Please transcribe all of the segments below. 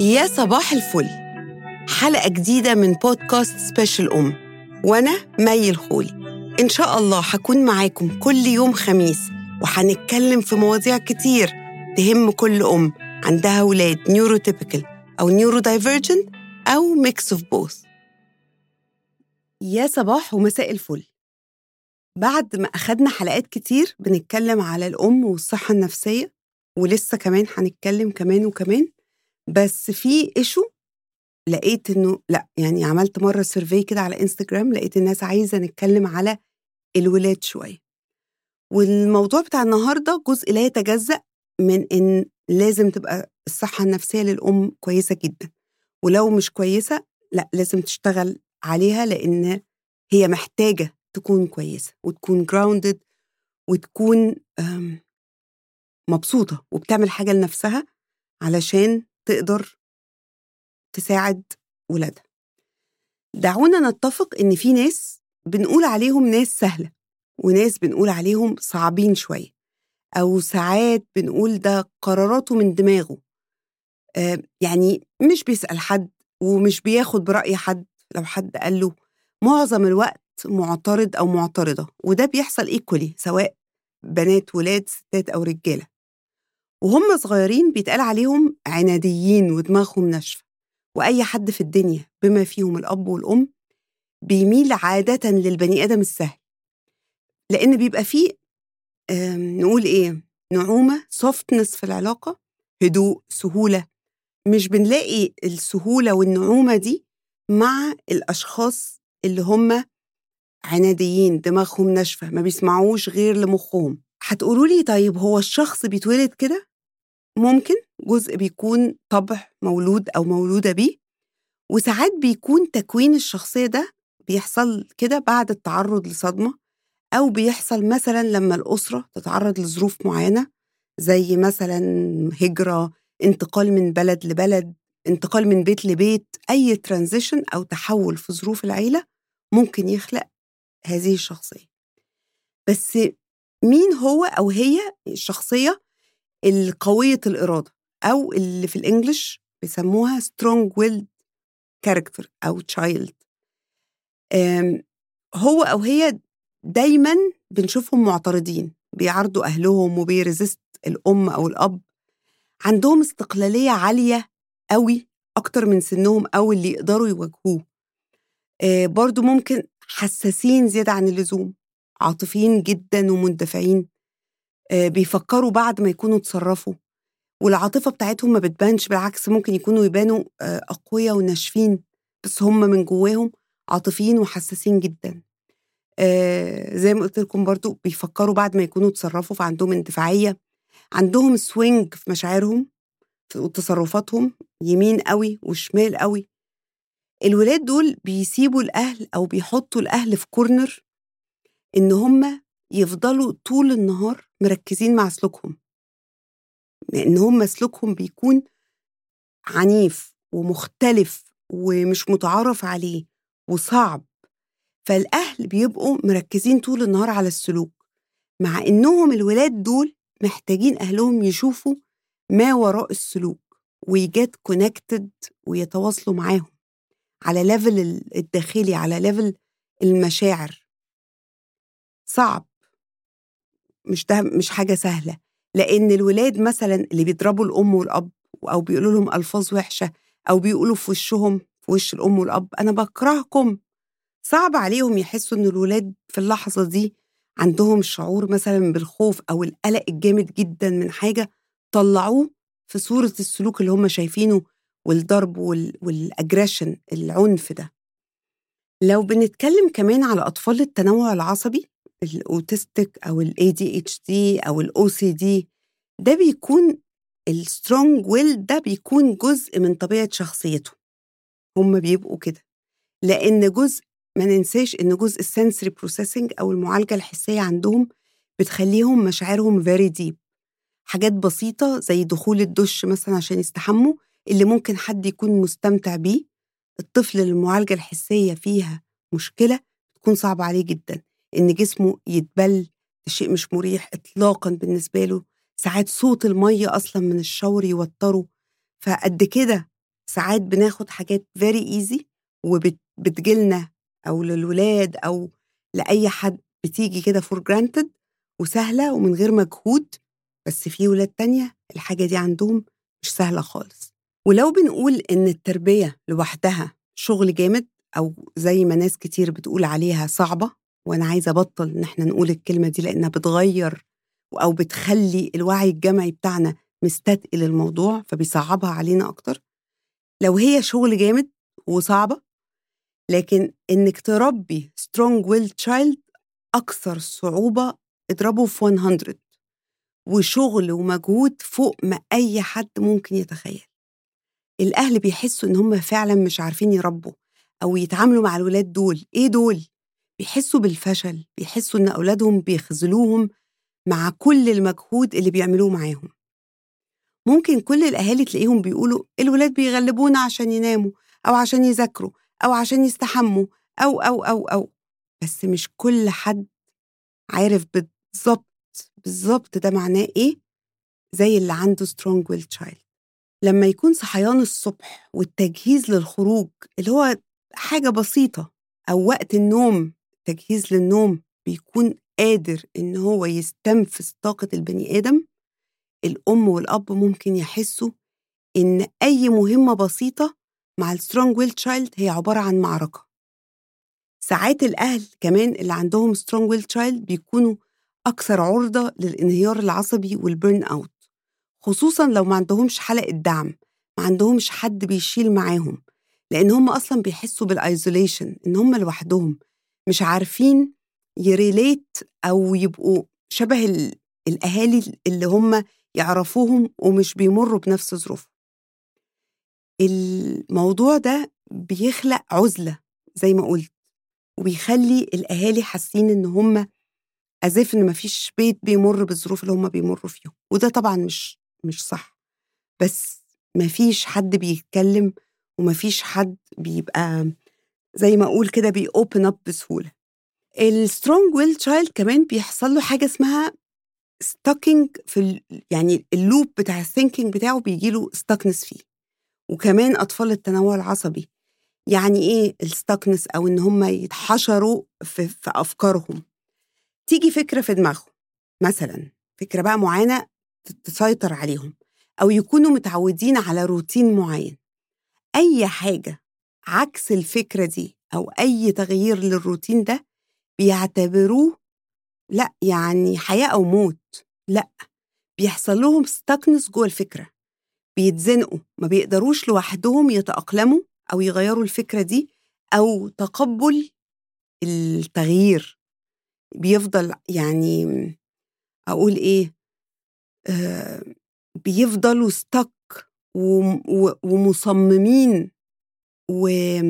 يا صباح الفل حلقة جديدة من بودكاست سبيشال أم وأنا مي الخولي إن شاء الله هكون معاكم كل يوم خميس وهنتكلم في مواضيع كتير تهم كل أم عندها ولاد نيوروتيبيكال أو نيورو دايفرجنت أو ميكس اوف بوث يا صباح ومساء الفل بعد ما أخدنا حلقات كتير بنتكلم على الأم والصحة النفسية ولسه كمان هنتكلم كمان وكمان بس في ايشو لقيت انه لا يعني عملت مره سيرفي كده على انستجرام لقيت الناس عايزه نتكلم على الولاد شويه والموضوع بتاع النهارده جزء لا يتجزأ من ان لازم تبقى الصحه النفسيه للام كويسه جدا ولو مش كويسه لا لازم تشتغل عليها لان هي محتاجه تكون كويسه وتكون جراوندد وتكون مبسوطه وبتعمل حاجه لنفسها علشان تقدر تساعد ولادها دعونا نتفق ان في ناس بنقول عليهم ناس سهله وناس بنقول عليهم صعبين شويه او ساعات بنقول ده قراراته من دماغه آه يعني مش بيسال حد ومش بياخد براي حد لو حد قال له معظم الوقت معترض او معترضه وده بيحصل ايكولي سواء بنات ولاد ستات او رجاله وهم صغيرين بيتقال عليهم عناديين ودماغهم ناشفة وأي حد في الدنيا بما فيهم الأب والأم بيميل عادة للبني آدم السهل لأن بيبقى فيه نقول إيه نعومة سوفتنس في العلاقة هدوء سهولة مش بنلاقي السهولة والنعومة دي مع الأشخاص اللي هم عناديين دماغهم ناشفة ما بيسمعوش غير لمخهم هتقولوا لي طيب هو الشخص بيتولد كده ممكن جزء بيكون طبع مولود أو مولودة بيه وساعات بيكون تكوين الشخصية ده بيحصل كده بعد التعرض لصدمة أو بيحصل مثلا لما الأسرة تتعرض لظروف معينة زي مثلا هجرة انتقال من بلد لبلد انتقال من بيت لبيت أي ترانزيشن أو تحول في ظروف العيلة ممكن يخلق هذه الشخصية بس مين هو أو هي الشخصية القوية الإرادة أو اللي في الإنجليش بيسموها strong willed character أو child هو أو هي دايما بنشوفهم معترضين بيعارضوا أهلهم وبيرزست الأم أو الأب عندهم استقلالية عالية قوي أكتر من سنهم أو اللي يقدروا يواجهوه برضو ممكن حساسين زيادة عن اللزوم عاطفيين جدا ومندفعين بيفكروا بعد ما يكونوا اتصرفوا والعاطفة بتاعتهم ما بتبانش بالعكس ممكن يكونوا يبانوا أقوياء وناشفين بس هم من جواهم عاطفيين وحساسين جدا زي ما قلت لكم برضو بيفكروا بعد ما يكونوا اتصرفوا فعندهم اندفاعية عندهم سوينج في مشاعرهم وتصرفاتهم يمين قوي وشمال قوي الولاد دول بيسيبوا الأهل أو بيحطوا الأهل في كورنر إن هم يفضلوا طول النهار مركزين مع سلوكهم لأن هم سلوكهم بيكون عنيف ومختلف ومش متعارف عليه وصعب فالأهل بيبقوا مركزين طول النهار على السلوك مع إنهم الولاد دول محتاجين أهلهم يشوفوا ما وراء السلوك ويجات كونكتد ويتواصلوا معاهم على ليفل الداخلي على ليفل المشاعر صعب مش ده مش حاجة سهلة لأن الولاد مثلا اللي بيضربوا الأم والأب أو بيقولوا لهم ألفاظ وحشة أو بيقولوا في وشهم في وش الأم والأب أنا بكرهكم صعب عليهم يحسوا إن الولاد في اللحظة دي عندهم شعور مثلا بالخوف أو القلق الجامد جدا من حاجة طلعوه في صورة السلوك اللي هم شايفينه والضرب والأجريشن العنف ده لو بنتكلم كمان على أطفال التنوع العصبي الاوتستيك او الاي دي اتش دي او الاو سي دي ده بيكون السترونج ويل ده بيكون جزء من طبيعه شخصيته هم بيبقوا كده لان جزء ما ننساش ان جزء السنسري بروسيسنج او المعالجه الحسيه عندهم بتخليهم مشاعرهم فيري ديب حاجات بسيطه زي دخول الدش مثلا عشان يستحموا اللي ممكن حد يكون مستمتع بيه الطفل المعالجه الحسيه فيها مشكله تكون صعبه عليه جدا إن جسمه يتبل ده شيء مش مريح إطلاقا بالنسبة له ساعات صوت المية أصلا من الشاور يوتره فقد كده ساعات بناخد حاجات فيري ايزي وبتجيلنا او للولاد او لاي حد بتيجي كده فور جرانتد وسهله ومن غير مجهود بس في ولاد تانية الحاجه دي عندهم مش سهله خالص ولو بنقول ان التربيه لوحدها شغل جامد او زي ما ناس كتير بتقول عليها صعبه وانا عايزه ابطل ان احنا نقول الكلمه دي لانها بتغير او بتخلي الوعي الجمعي بتاعنا مستثقل الموضوع فبيصعبها علينا اكتر لو هي شغل جامد وصعبه لكن انك تربي سترونج ويل تشايلد اكثر صعوبه اضربه في 100 وشغل ومجهود فوق ما اي حد ممكن يتخيل الاهل بيحسوا ان هم فعلا مش عارفين يربوا او يتعاملوا مع الولاد دول ايه دول بيحسوا بالفشل بيحسوا ان اولادهم بيخذلوهم مع كل المجهود اللي بيعملوه معاهم ممكن كل الاهالي تلاقيهم بيقولوا الولاد بيغلبونا عشان يناموا او عشان يذاكروا او عشان يستحموا او او او او بس مش كل حد عارف بالظبط بالظبط ده معناه ايه زي اللي عنده سترونج ويل تشايلد لما يكون صحيان الصبح والتجهيز للخروج اللي هو حاجة بسيطة أو وقت النوم تجهيز للنوم بيكون قادر إن هو يستنفذ طاقة البني آدم الأم والأب ممكن يحسوا إن أي مهمة بسيطة مع السترونج ويل تشايلد هي عبارة عن معركة ساعات الأهل كمان اللي عندهم سترونج ويل تشايلد بيكونوا أكثر عرضة للانهيار العصبي والبيرن أوت خصوصا لو ما عندهمش حلقة دعم ما عندهمش حد بيشيل معاهم لأن هم أصلا بيحسوا بالايزوليشن إن هم لوحدهم مش عارفين يريليت أو يبقوا شبه الأهالي اللي هم يعرفوهم ومش بيمروا بنفس ظروفهم الموضوع ده بيخلق عزلة زي ما قلت وبيخلي الأهالي حاسين إن هم أزاف إن مفيش بيت بيمر بالظروف اللي هم بيمروا فيهم وده طبعا مش مش صح بس مفيش حد بيتكلم ومفيش حد بيبقى زي ما أقول كده بيوبن أب بسهولة السترونج ويل تشايلد كمان بيحصل له حاجة اسمها ستاكينج في ال... يعني اللوب بتاع الثينكينج بتاعه بيجي له ستاكنس فيه وكمان أطفال التنوع العصبي يعني إيه الستاكنس أو إن هم يتحشروا في, في أفكارهم تيجي فكرة في دماغهم مثلا فكرة بقى معينة تسيطر عليهم أو يكونوا متعودين على روتين معين أي حاجة عكس الفكرة دي أو أي تغيير للروتين ده بيعتبروه لا يعني حياة أو موت لا بيحصل لهم ستاكنس جوه الفكرة بيتزنقوا ما بيقدروش لوحدهم يتأقلموا أو يغيروا الفكرة دي أو تقبل التغيير بيفضل يعني أقول إيه آه بيفضلوا ستك ومصممين و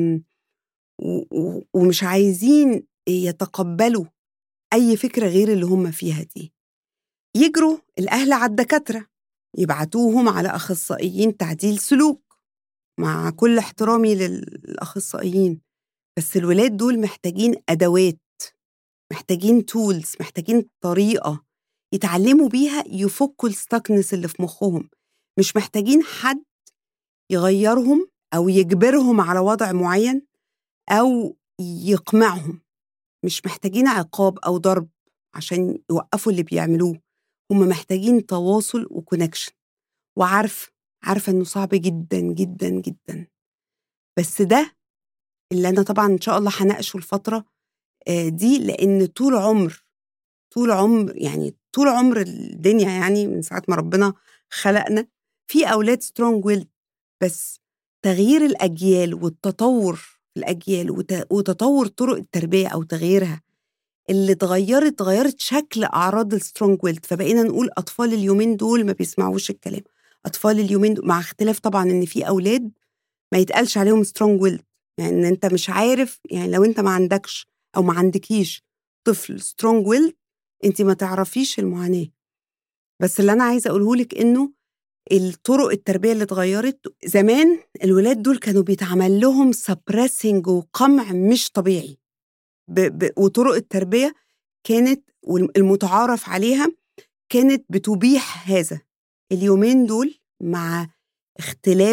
ومش عايزين يتقبلوا أي فكرة غير اللي هم فيها دي يجروا الأهل على الدكاترة يبعتوهم على أخصائيين تعديل سلوك مع كل احترامي للأخصائيين بس الولاد دول محتاجين أدوات محتاجين تولز محتاجين طريقة يتعلموا بيها يفكوا الستاكنس اللي في مخهم مش محتاجين حد يغيرهم أو يجبرهم على وضع معين أو يقمعهم مش محتاجين عقاب أو ضرب عشان يوقفوا اللي بيعملوه هم محتاجين تواصل وكونكشن وعارف عارفة إنه صعب جدا جدا جدا بس ده اللي أنا طبعا إن شاء الله هناقشه الفترة دي لأن طول عمر طول عمر يعني طول عمر الدنيا يعني من ساعة ما ربنا خلقنا في أولاد سترونج ويل بس تغيير الأجيال والتطور في الأجيال وتطور طرق التربية أو تغييرها اللي اتغيرت غيرت شكل أعراض السترونج ويلد فبقينا نقول أطفال اليومين دول ما بيسمعوش الكلام أطفال اليومين دول مع اختلاف طبعا إن في أولاد ما يتقالش عليهم سترونج ويلد يعني أنت مش عارف يعني لو أنت ما عندكش أو ما عندكيش طفل سترونج ويلد أنت ما تعرفيش المعاناة بس اللي أنا عايزة أقوله لك إنه الطرق التربية اللي اتغيرت زمان الولاد دول كانوا بيتعمل لهم سبريسنج وقمع مش طبيعي ب ب وطرق التربية كانت المتعارف عليها كانت بتبيح هذا اليومين دول مع اختلاف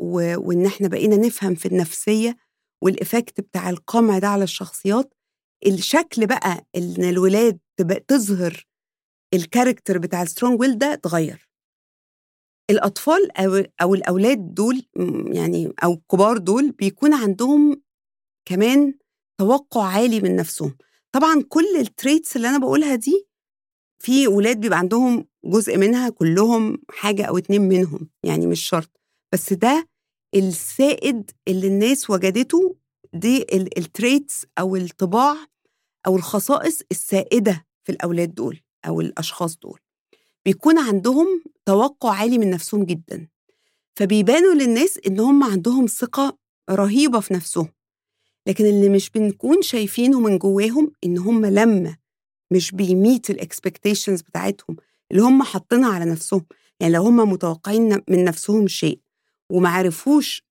و... وإن إحنا بقينا نفهم في النفسية والإفكت بتاع القمع ده على الشخصيات الشكل بقى إن الولاد تبقى تظهر الكاركتر بتاع السترونج ويل ده اتغير الأطفال أو, أو الأولاد دول يعني أو الكبار دول بيكون عندهم كمان توقع عالي من نفسهم طبعا كل التريتس اللي أنا بقولها دي في ولاد بيبقى عندهم جزء منها كلهم حاجة أو اتنين منهم يعني مش شرط بس ده السائد اللي الناس وجدته دي التريتس أو الطباع أو الخصائص السائدة في الأولاد دول أو الأشخاص دول بيكون عندهم توقع عالي من نفسهم جدا فبيبانوا للناس إن هم عندهم ثقة رهيبة في نفسهم لكن اللي مش بنكون شايفينه من جواهم إن هم لما مش بيميت الاكسبكتيشنز بتاعتهم اللي هم حاطينها على نفسهم يعني لو هم متوقعين من نفسهم شيء وما عرفوش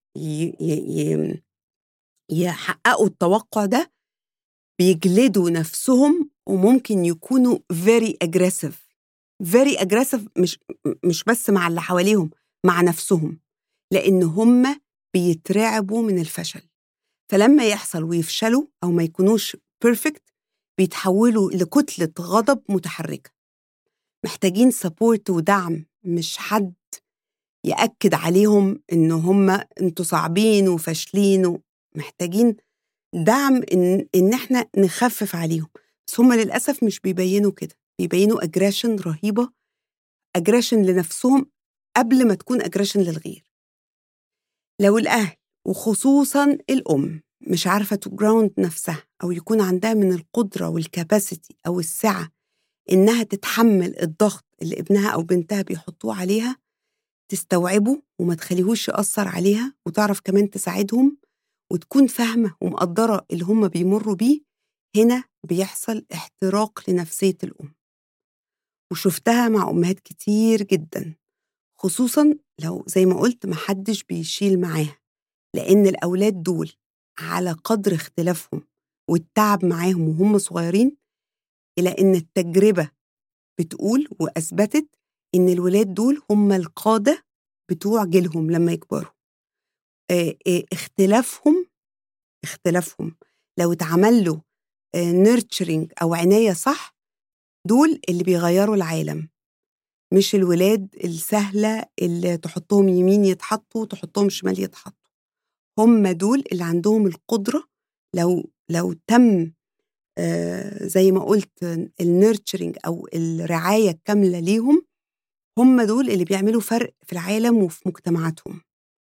يحققوا التوقع ده بيجلدوا نفسهم وممكن يكونوا very aggressive very aggressive مش مش بس مع اللي حواليهم مع نفسهم لأن هم بيترعبوا من الفشل فلما يحصل ويفشلوا أو ما يكونوش بيرفكت بيتحولوا لكتلة غضب متحركة محتاجين سبورت ودعم مش حد يأكد عليهم إن هم انتوا صعبين وفاشلين محتاجين دعم إن, إن إحنا نخفف عليهم بس هم للأسف مش بيبينوا كده بيبينوا أجريشن رهيبة أجريشن لنفسهم قبل ما تكون أجريشن للغير لو الأهل وخصوصا الأم مش عارفة تجراوند نفسها أو يكون عندها من القدرة والكاباسيتي أو السعة إنها تتحمل الضغط اللي ابنها أو بنتها بيحطوه عليها تستوعبه وما تخليهوش يأثر عليها وتعرف كمان تساعدهم وتكون فاهمة ومقدرة اللي هم بيمروا بيه هنا بيحصل احتراق لنفسية الأم وشفتها مع أمهات كتير جدا خصوصا لو زي ما قلت محدش بيشيل معاها لأن الأولاد دول على قدر اختلافهم والتعب معاهم وهم صغيرين إلى إن التجربة بتقول وأثبتت إن الولاد دول هم القادة بتوع جيلهم لما يكبروا اختلافهم اختلافهم لو اتعمل له نيرتشرنج أو عناية صح دول اللي بيغيروا العالم مش الولاد السهلة اللي تحطهم يمين يتحطوا تحطهم شمال يتحطوا هم دول اللي عندهم القدرة لو لو تم آه زي ما قلت النيرتشرنج أو الرعاية الكاملة ليهم هم دول اللي بيعملوا فرق في العالم وفي مجتمعاتهم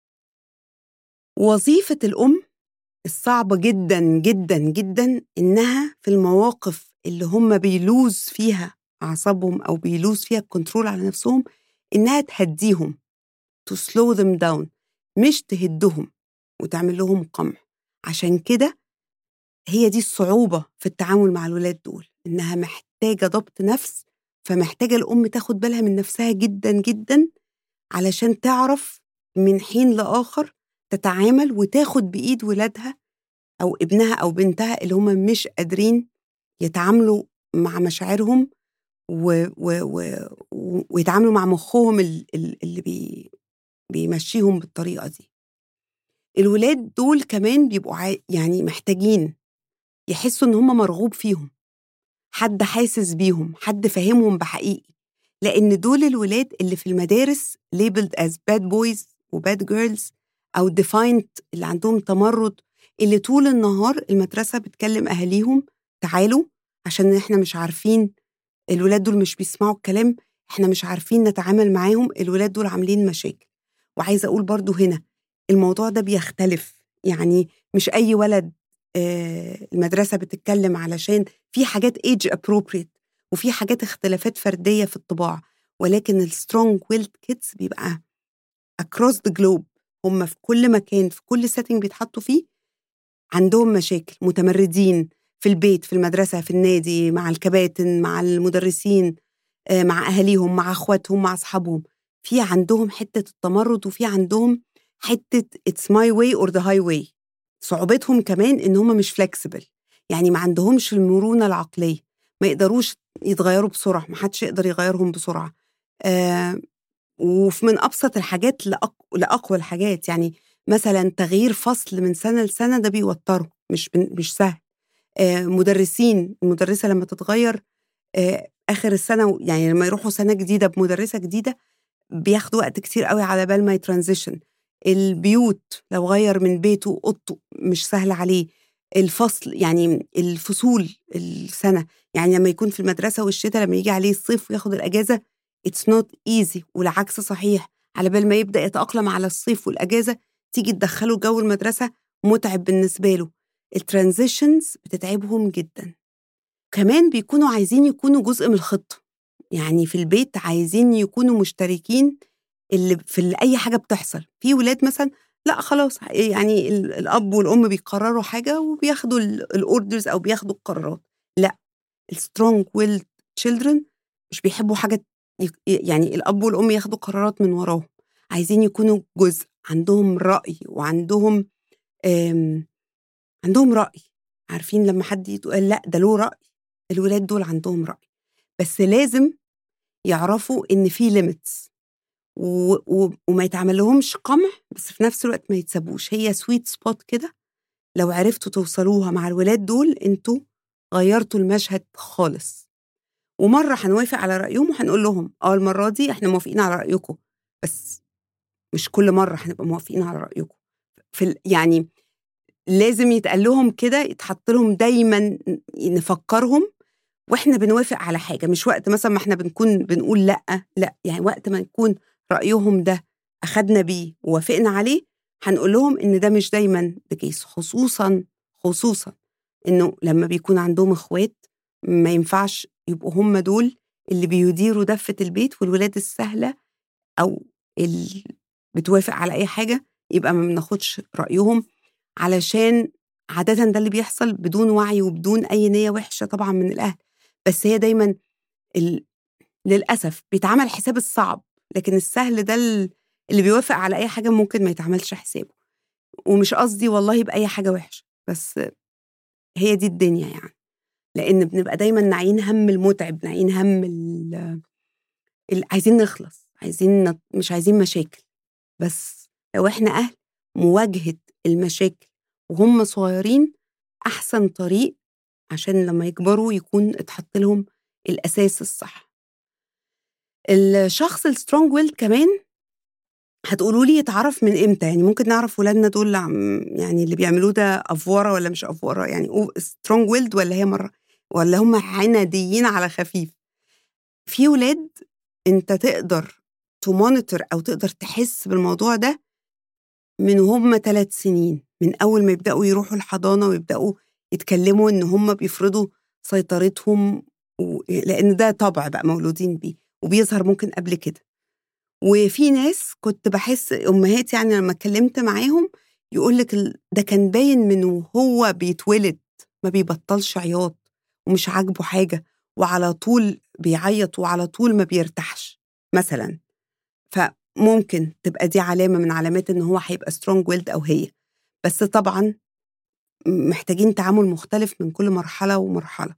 وظيفة الأم الصعبة جدا جدا جدا إنها في المواقف اللي هم بيلوز فيها أعصابهم أو بيلوز فيها الكنترول على نفسهم إنها تهديهم to slow them down مش تهدهم وتعمل لهم قمع عشان كده هي دي الصعوبة في التعامل مع الولاد دول إنها محتاجة ضبط نفس فمحتاجة الأم تاخد بالها من نفسها جدا جدا علشان تعرف من حين لآخر تتعامل وتاخد بإيد ولادها أو ابنها أو بنتها اللي هم مش قادرين يتعاملوا مع مشاعرهم و و و ويتعاملوا مع مخهم اللي بي بيمشيهم بالطريقة دي الولاد دول كمان بيبقوا يعني محتاجين يحسوا إن هم مرغوب فيهم حد حاسس بيهم حد فاهمهم بحقيقي لأن دول الولاد اللي في المدارس labeled as bad boys و bad girls أو defined اللي عندهم تمرد اللي طول النهار المدرسة بتكلم أهاليهم تعالوا عشان إحنا مش عارفين الولاد دول مش بيسمعوا الكلام إحنا مش عارفين نتعامل معاهم الولاد دول عاملين مشاكل وعايزة أقول برضو هنا الموضوع ده بيختلف يعني مش أي ولد المدرسة بتتكلم علشان في حاجات age appropriate وفي حاجات اختلافات فردية في الطباع ولكن السترونج ويلد كيدز بيبقى across the globe هم في كل مكان في كل سيتنج بيتحطوا فيه عندهم مشاكل متمردين في البيت في المدرسة في النادي مع الكباتن مع المدرسين مع أهاليهم مع أخواتهم مع أصحابهم في عندهم حتة التمرد وفي عندهم حتة it's my way or the highway صعوبتهم كمان إن هم مش flexible يعني ما عندهمش المرونة العقلية ما يقدروش يتغيروا بسرعة ما حدش يقدر يغيرهم بسرعة آه وفي من ابسط الحاجات لأق... لاقوى الحاجات يعني مثلا تغيير فصل من سنه لسنه ده بيوتره مش بن... مش سهل آه مدرسين المدرسه لما تتغير آه اخر السنه يعني لما يروحوا سنه جديده بمدرسه جديده بياخدوا وقت كتير قوي على بال ما يترانزيشن البيوت لو غير من بيته اوضته مش سهل عليه الفصل يعني الفصول السنه يعني لما يكون في المدرسه والشتاء لما يجي عليه الصيف وياخد الاجازه اتس نوت ايزي والعكس صحيح على بال ما يبدا يتاقلم على الصيف والاجازه تيجي تدخله جو المدرسه متعب بالنسبه له الترانزيشنز بتتعبهم جدا كمان بيكونوا عايزين يكونوا جزء من الخطه يعني في البيت عايزين يكونوا مشتركين اللي في اي حاجه بتحصل في ولاد مثلا لا خلاص يعني الاب والام بيقرروا حاجه وبياخدوا الاوردرز او بياخدوا القرارات لا السترونج ويل تشيلدرن مش بيحبوا حاجه يعني الاب والام ياخدوا قرارات من وراهم عايزين يكونوا جزء عندهم راي وعندهم عندهم راي عارفين لما حد يقول لا ده له راي الولاد دول عندهم راي بس لازم يعرفوا ان في ليميتس و... و... وما يتعمل لهمش قمع بس في نفس الوقت ما يتسابوش هي سويت سبوت كده لو عرفتوا توصلوها مع الولاد دول انتوا غيرتوا المشهد خالص ومره هنوافق على رايهم وهنقول لهم اه المره دي احنا موافقين على رايكم بس مش كل مره هنبقى موافقين على رايكم في ال... يعني لازم يتقال لهم كده يتحط لهم دايما نفكرهم واحنا بنوافق على حاجه مش وقت مثلا ما احنا بنكون بنقول لا لا يعني وقت ما نكون رايهم ده اخدنا بيه ووافقنا عليه هنقول لهم ان ده مش دايما بكيس خصوصا خصوصا انه لما بيكون عندهم اخوات ما ينفعش يبقوا هم دول اللي بيديروا دفة البيت والولاد السهلة أو اللي بتوافق على أي حاجة يبقى ما بناخدش رأيهم علشان عادة ده اللي بيحصل بدون وعي وبدون أي نية وحشة طبعا من الأهل بس هي دايما ال... للأسف بيتعمل حساب الصعب لكن السهل ده اللي بيوافق على أي حاجة ممكن ما يتعملش حسابه ومش قصدي والله بأي حاجة وحشة بس هي دي الدنيا يعني لأن بنبقى دايما ناعين هم المتعب ناعين هم ال... ال... عايزين نخلص عايزين نت... مش عايزين مشاكل بس لو احنا أهل مواجهة المشاكل وهم صغيرين أحسن طريق عشان لما يكبروا يكون اتحط لهم الأساس الصح الشخص السترونج ويل كمان هتقولوا لي يتعرف من امتى يعني ممكن نعرف ولادنا دول يعني اللي بيعملوه ده افوره ولا مش افوره يعني سترونج ويلد ولا هي مره ولا هم عناديين على خفيف في ولاد انت تقدر تمونيتور او تقدر تحس بالموضوع ده من هم ثلاث سنين من اول ما يبداوا يروحوا الحضانه ويبداوا يتكلموا ان هم بيفرضوا سيطرتهم و... لان ده طبع بقى مولودين بيه وبيظهر ممكن قبل كده وفي ناس كنت بحس امهات يعني لما اتكلمت معاهم يقول لك ده كان باين من وهو بيتولد ما بيبطلش عياط ومش عاجبه حاجه وعلى طول بيعيط وعلى طول ما بيرتاحش مثلا فممكن تبقى دي علامه من علامات ان هو هيبقى سترونج ويلد او هي بس طبعا محتاجين تعامل مختلف من كل مرحله ومرحله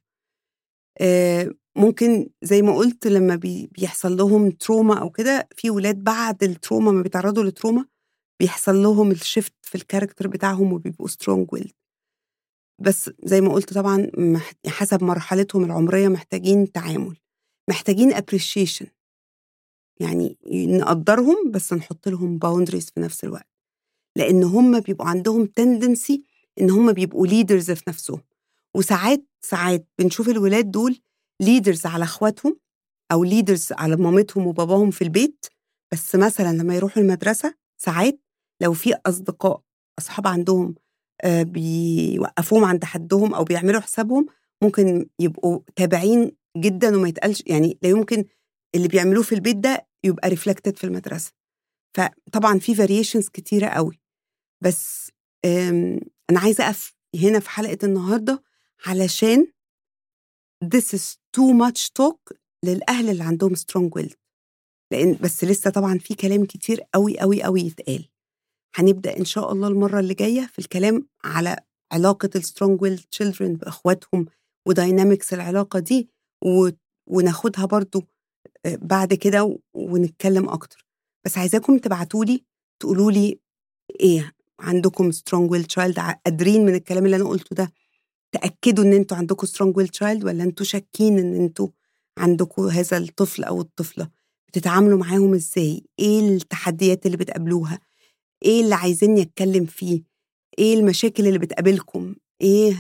ممكن زي ما قلت لما بيحصل لهم تروما او كده في ولاد بعد التروما ما بيتعرضوا لتروما بيحصل لهم الشيفت في الكاركتر بتاعهم وبيبقوا سترونج ويلد بس زي ما قلت طبعا حسب مرحلتهم العمريه محتاجين تعامل محتاجين appreciation يعني نقدرهم بس نحط لهم باوندريز في نفس الوقت لان هم بيبقوا عندهم تندنسي ان هم بيبقوا ليدرز في نفسهم وساعات ساعات بنشوف الولاد دول ليدرز على اخواتهم او ليدرز على مامتهم وباباهم في البيت بس مثلا لما يروحوا المدرسه ساعات لو في اصدقاء اصحاب عندهم آه بيوقفوهم عند حدهم او بيعملوا حسابهم ممكن يبقوا تابعين جدا وما يتقالش يعني لا يمكن اللي بيعملوه في البيت ده يبقى ريفلكتد في المدرسه فطبعا في فاريشنز كتيره قوي بس انا عايزه اقف هنا في حلقه النهارده علشان this is too much talk للأهل اللي عندهم strong will لأن بس لسه طبعا في كلام كتير قوي قوي قوي يتقال هنبدأ إن شاء الله المرة اللي جاية في الكلام على علاقة السترونج ويل تشيلدرن بإخواتهم وداينامكس العلاقة دي و... وناخدها برضو بعد كده ونتكلم أكتر بس عايزاكم تبعتوا لي تقولوا لي ايه عندكم سترونج ويل تشايلد قادرين من الكلام اللي انا قلته ده تاكدوا ان انتوا عندكم سترونج ويل تشايلد ولا انتوا شاكين ان انتوا عندكم هذا الطفل او الطفله بتتعاملوا معاهم ازاي ايه التحديات اللي بتقابلوها ايه اللي عايزيني اتكلم فيه ايه المشاكل اللي بتقابلكم ايه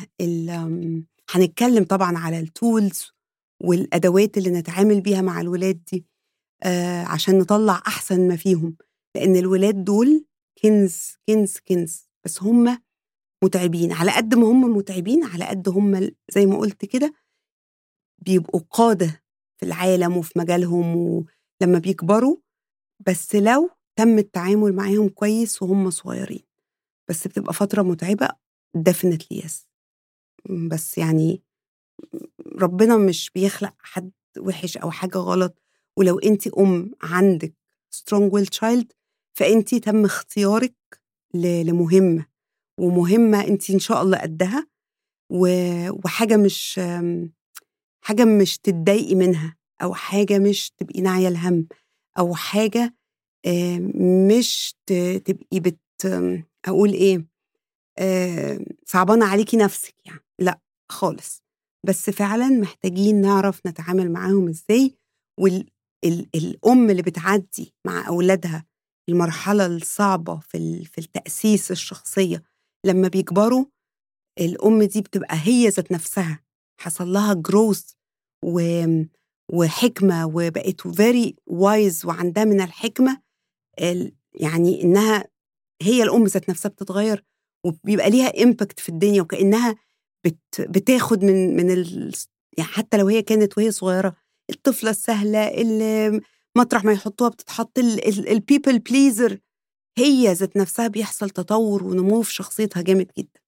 هنتكلم طبعا على التولز والادوات اللي نتعامل بيها مع الولاد دي آه عشان نطلع احسن ما فيهم لان الولاد دول كنز كنز كنز بس هم متعبين على قد ما هم متعبين على قد هم زي ما قلت كده بيبقوا قاده في العالم وفي مجالهم ولما بيكبروا بس لو تم التعامل معاهم كويس وهم صغيرين بس بتبقى فترة متعبة definitely yes بس يعني ربنا مش بيخلق حد وحش أو حاجة غلط ولو أنت أم عندك strong will child فأنت تم اختيارك لمهمة ومهمة أنت إن شاء الله قدها وحاجة مش حاجة مش تتضايقي منها أو حاجة مش تبقي ناعية الهم أو حاجة مش تبقي بت أقول إيه صعبانة عليكي نفسك يعني لا خالص بس فعلا محتاجين نعرف نتعامل معاهم إزاي والأم اللي بتعدي مع أولادها المرحلة الصعبة في في التأسيس الشخصية لما بيكبروا الأم دي بتبقى هي ذات نفسها حصل لها جروث و وحكمة وبقت فيري وايز وعندها من الحكمة يعني إنها هي الأم ذات نفسها بتتغير وبيبقى ليها امباكت في الدنيا وكأنها بت بتاخد من من ال يعني حتى لو هي كانت وهي صغيرة الطفلة السهلة اللي مطرح ما يحطوها بتتحط البيبل بليزر هي ذات نفسها بيحصل تطور ونمو في شخصيتها جامد جدا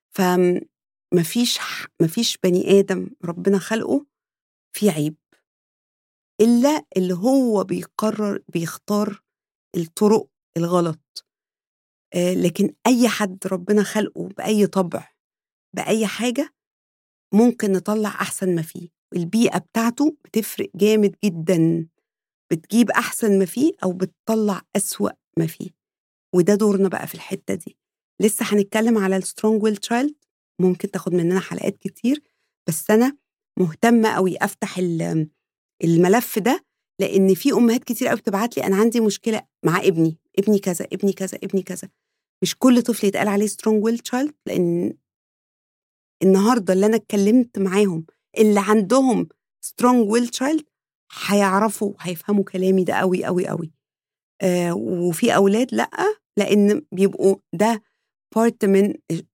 فمفيش مفيش بني آدم ربنا خلقه فيه عيب إلا اللي هو بيقرر بيختار الطرق الغلط آه لكن أي حد ربنا خلقه بأي طبع بأي حاجة ممكن نطلع أحسن ما فيه البيئة بتاعته بتفرق جامد جدا بتجيب أحسن ما فيه أو بتطلع أسوأ ما فيه وده دورنا بقى في الحتة دي لسه هنتكلم على السترونج ويل تشايلد ممكن تاخد مننا حلقات كتير بس أنا مهتمة قوي أفتح الملف ده لأن في أمهات كتير قوي بتبعت لي أنا عندي مشكلة مع ابني ابني كذا ابني كذا ابني كذا مش كل طفل يتقال عليه سترونج ويل تشايلد لأن النهارده اللي أنا اتكلمت معاهم اللي عندهم سترونج ويل تشايلد هيعرفوا هيفهموا كلامي ده قوي قوي قوي آه وفي اولاد لا لان بيبقوا ده بارت من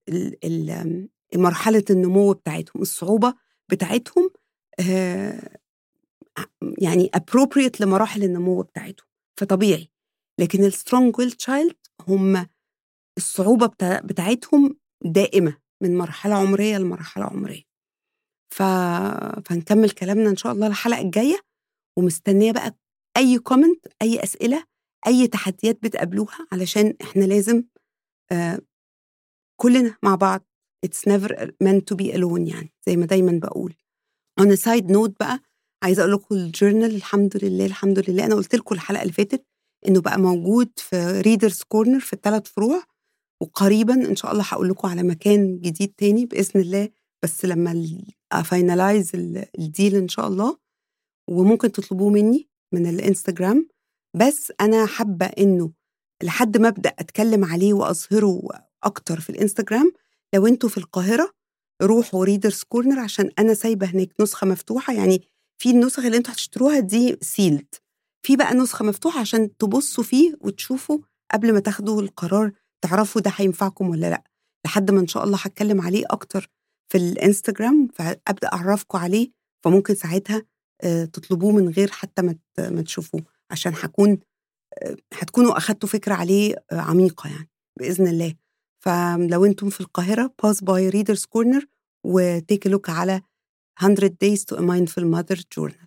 مرحله النمو بتاعتهم الصعوبه بتاعتهم آه يعني appropriate لمراحل النمو بتاعتهم فطبيعي لكن السترونج ويل تشايلد هم الصعوبه بتاعتهم دائمه من مرحله عمريه لمرحله عمريه ف... فنكمل كلامنا ان شاء الله الحلقه الجايه ومستنيه بقى اي كومنت اي اسئله اي تحديات بتقابلوها علشان احنا لازم آه كلنا مع بعض it's never meant to be alone يعني زي ما دايما بقول on a side note بقى عايزه اقول لكم الجورنال الحمد لله الحمد لله انا قلت لكم الحلقه اللي فاتت انه بقى موجود في ريدرز كورنر في الثلاث فروع وقريبا ان شاء الله هقول لكم على مكان جديد تاني باذن الله بس لما افاينلايز الديل ان شاء الله وممكن تطلبوه مني من الانستجرام بس انا حابه انه لحد ما ابدا اتكلم عليه واظهره اكتر في الانستجرام لو انتوا في القاهره روحوا ريدرز كورنر عشان انا سايبه هناك نسخه مفتوحه يعني في النسخ اللي انتوا هتشتروها دي سيلد في بقى نسخه مفتوحه عشان تبصوا فيه وتشوفوا قبل ما تاخدوا القرار تعرفوا ده هينفعكم ولا لا لحد ما ان شاء الله هتكلم عليه اكتر في الانستجرام فابدا اعرفكم عليه فممكن ساعتها تطلبوه من غير حتى ما ما تشوفوه عشان هكون هتكونوا اخدتوا فكره عليه عميقه يعني باذن الله فلو انتم في القاهره باس باي ريدرز كورنر وتيك لوك على 100 days to a mindful mother journal